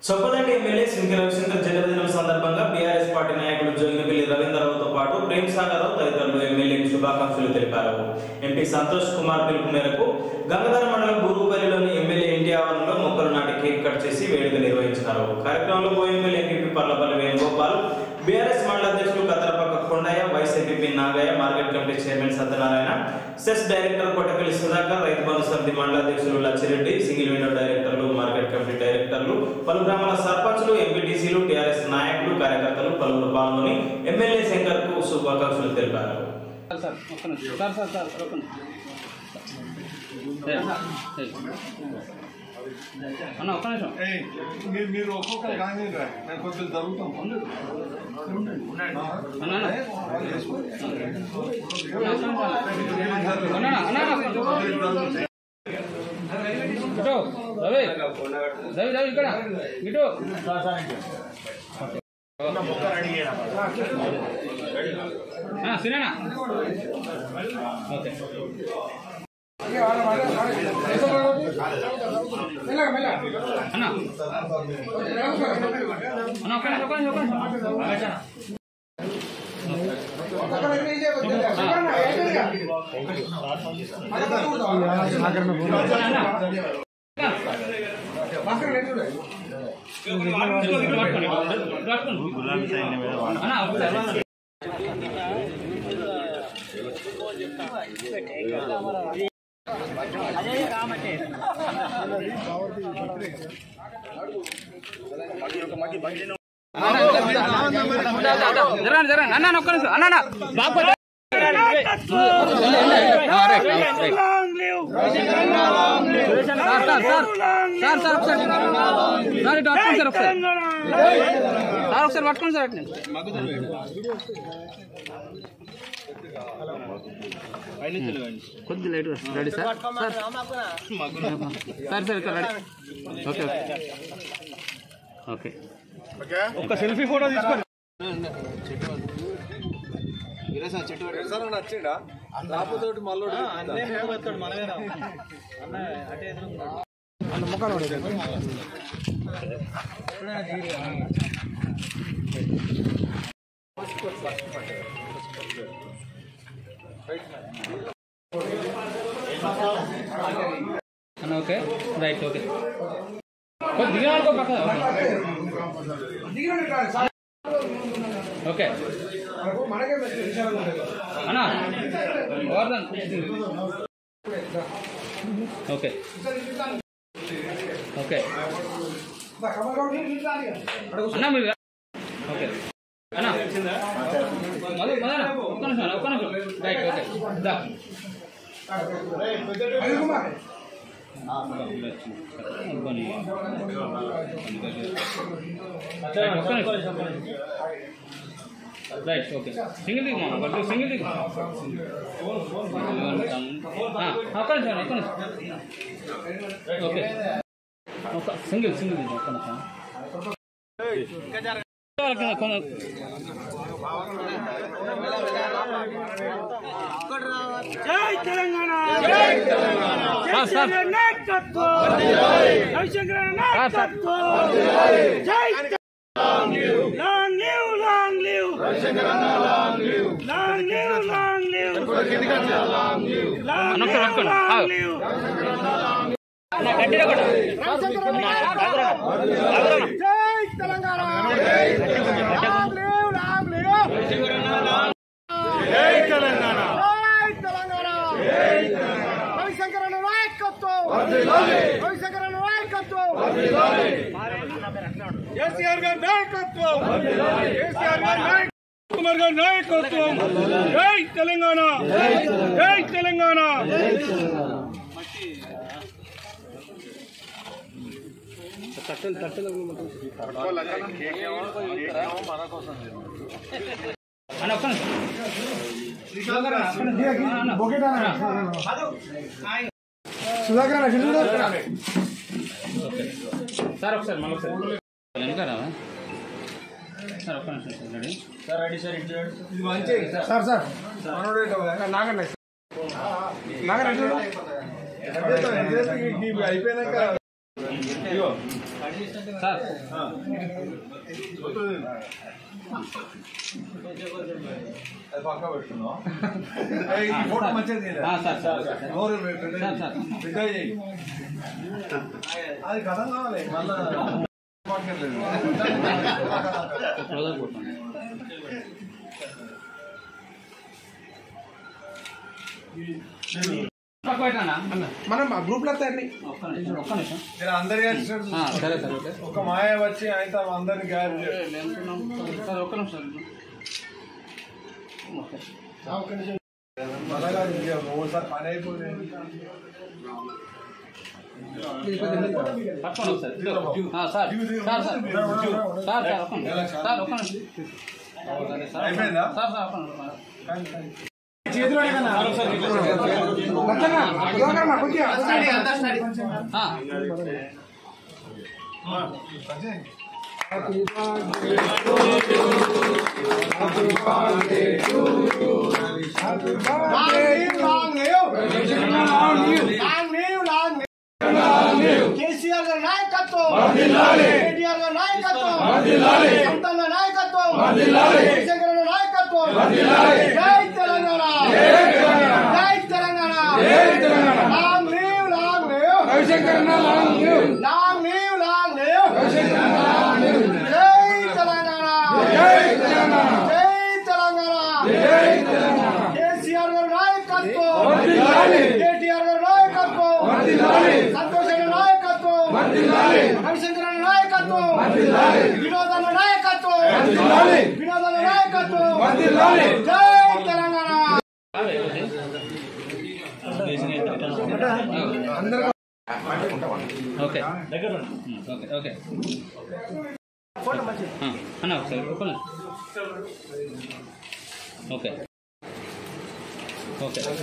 Choppadandi MLA సింగి రవిశంకర్ జన్మదినం సందర్భంగా BRS party నాయకులు జోగినపల్లి రవీంద్రరావుతో పాటు ప్రేమ్ సాగర్రావు తదితరులు ఎమ్మెల్యేకి శుభాకాంక్షలు తెలిపారు ఎంపీ సంతోష్ కుమార్ పిలుపు మేరకు గంగాధర మండలం బూరుగుపల్లిలోని ఎమ్మెల్యే ఇంటి ఆవరణలో మొక్కలు నాటి కేక్ కట్ చేసి వేడుక నిర్వహించారు కార్యక్రమంలో బోయెమ్మెల్యే ఎంపీ పర్లపల్లి వేణుగోపాల్ బీఆర్ఎస్ మండల అధ్యక్షులు Kattarapakka Kondayya vice MP Nagayya market committee chairman Satyanarayana cess director Kottapalli Sudhakar Rythu Bandhu Samithi మండల అధ్యక్షులు లచ్చిరెడ్డి సింగిల్ విండో డైరెక్టర్లు మార్కెట్ కమిటీ డైరెక్టర్లు పలు గ్రామాల సర్పంచులు ఎంపీటీసీలు టీఆర్ఎస్ నాయకులు కార్యకర్తలు పలువురు పాల్గొని ఎమ్మెల్యే శంకర్ కు శుభాకాంక్షలు తెలిపారు సార్ ఒక్క నిమిషం సార్ సార్ సార్ ఒక్క నిమిషం ఏ, ఏ. అన్న ఒక్క నిమిషం ఏయ్, మీరు మీరు ఒక్కొక్కరు కానీ నేను కొద్దిగా జరుగుతాం అన్న అన్న. అన్న, ఒక్క నిమిషం. అన్న, అన్న, అన్న, ఇటు రవి రవి రవి ఇక్కడ ఇటు ఆ, సినేనా ఓకే అన్న అన్న ఒక్క నిమిషం, ఒక్క నిమిషం, ఒక్క నిమిషం. అన్న ఒకసారి జరగండి జరగండి అన్న ఒక్క నిమిషం అన్న అన్న బాబు sir sir sir sir sir ఒకసారి సార్ ఇటు పట్టుకోండి సార్ ఒకసారి సార్ ఒకసారి పట్టుకోండి సార్ అట్లా కొద్ది light ready sir sir sir sir ఇక్కడ రెడీ ఓకే ఓకే ఓకే ఒక సెల్ఫీ ఫోటో తీసుకొని సార్ నచ్చిండా రాకపోతే మళ్ళీ అన్న ఓకే రైట్ ఓకే కొద్ది దిగిన అనుకో పక్క ఓకే అన్న గోవర్ధన్ ఓకే ఓకే అన్న మీరు ఓకే అన్న మధు మదన ఒక్క నిమిషం అన్న, ఒక్క నిమిషం రైట్ ఓకే దా రైట్ ఓకే సింగిల్ దిగు మా ఒకటి సింగిల్ దిగు ఒక్క నిమిషం ఒక్క నిమిషం ఓకే ఒక సింగిల్ సింగిల్ దిగు ఒక్క నిమిషం కొన- జై తెలంగాణ సార్ సార్ నాయకత్వం రవిశంకర నాయకత్వం జై long live long live long live long live అన్న ఒకసారి పట్టుకోండి లాంగ్ ఆగు. లివ్ అన్న గట్టిగా కొట్టు. జై Telangana long live long live జై తెలంగాణ జై తెలంగాణ రవిశంకర నాయకత్వం రవిశంకర నాయకత్వం కేసీఆర్ గారి నాయకత్వం కేసీఆర్ గారి నాయకత్వం కుమార్ గారి నాయకత్వం జై తెలంగాణ జై తెలంగాణ అన్న ఒక్క నిమిషం అన్న, సార్ ఒకసారి మళ్ళీ ఒకసారి వెనక రావా సార్ ఒక్క నిమిషం సార్ రెడీ ఇది మంచి సార్ సార్ నాగండి నాగండి అయిపోయినాక సార్ అది పక్క పెట్టుకుందాం ఏయ్, ఈ ఫోటో మంచిగా తీయలే. ఆ, సార్ సార్ సార్. నోరు పెట్టు. Sir, sir. పెద్దగా చెయ్యి. అది కథం కావాలి మళ్ళా మాట్లాడలేదు. క్లోజర్ కొట్టండి పక్క పెట్టండి అన్న. మనం గ్రూప్ లో తయారు ఒక్క నిమిషం ఒక్క నిమిషం మీరు అందరి యాక్సిడెంట్ ఆ, సరే సార్ ఓకే ఒక మాయ వచ్చి అయితే అందరిని గ్యాప్ సార్ ఒక్క నిమిషం ఓకే అలాగా ఇంకా ఓసారి పని అయిపోయింది పట్టుకోండి ఒకసారి ఆ, sir sir sir sir sir ఒక్క నిమిషం సార్ ఒక్క నిమిషం సరే, సార్. అయిపోయిందా? సార్ సార్ ఒక్క నిమిషం ఆ. కేసీఆర్ గారి నాయకత్వం కేటీఆర్ గారి నాయకత్వం సంతన్న నాయకత్వం శంకర నాయకత్వం జై తెలంగాణ జై Telangana long live long live long live long live జై తెలంగాణ జై తెలంగాణ కేసీఆర్ గారి నాయకత్వం కేటీఆర్ గారి నాయకత్వం సంతోష్ గారి నాయకత్వం రవిశంకర్ గారి నాయకత్వం వినోదన్న నాయకత్వం వినోదన్న నాయకత్వం జై తెలంగాణ ఓకే ఓకే ఓకే ఆ, అన్న ఒకసారి ఒక్క నిమిషం. ఓకే ఓకే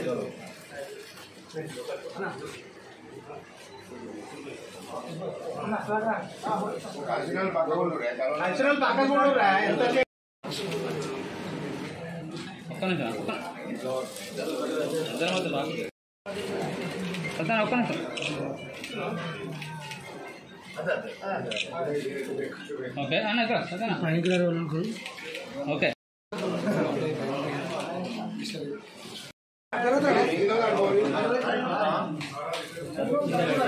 ఒక్క నిమిషం ఒక్క ఇద్దరి మధ్య రాకు. సత్యనారాయణ, ఒక్క నిమిషం ఓకే అన్న ఇక్కడ సత్యనా ఓకే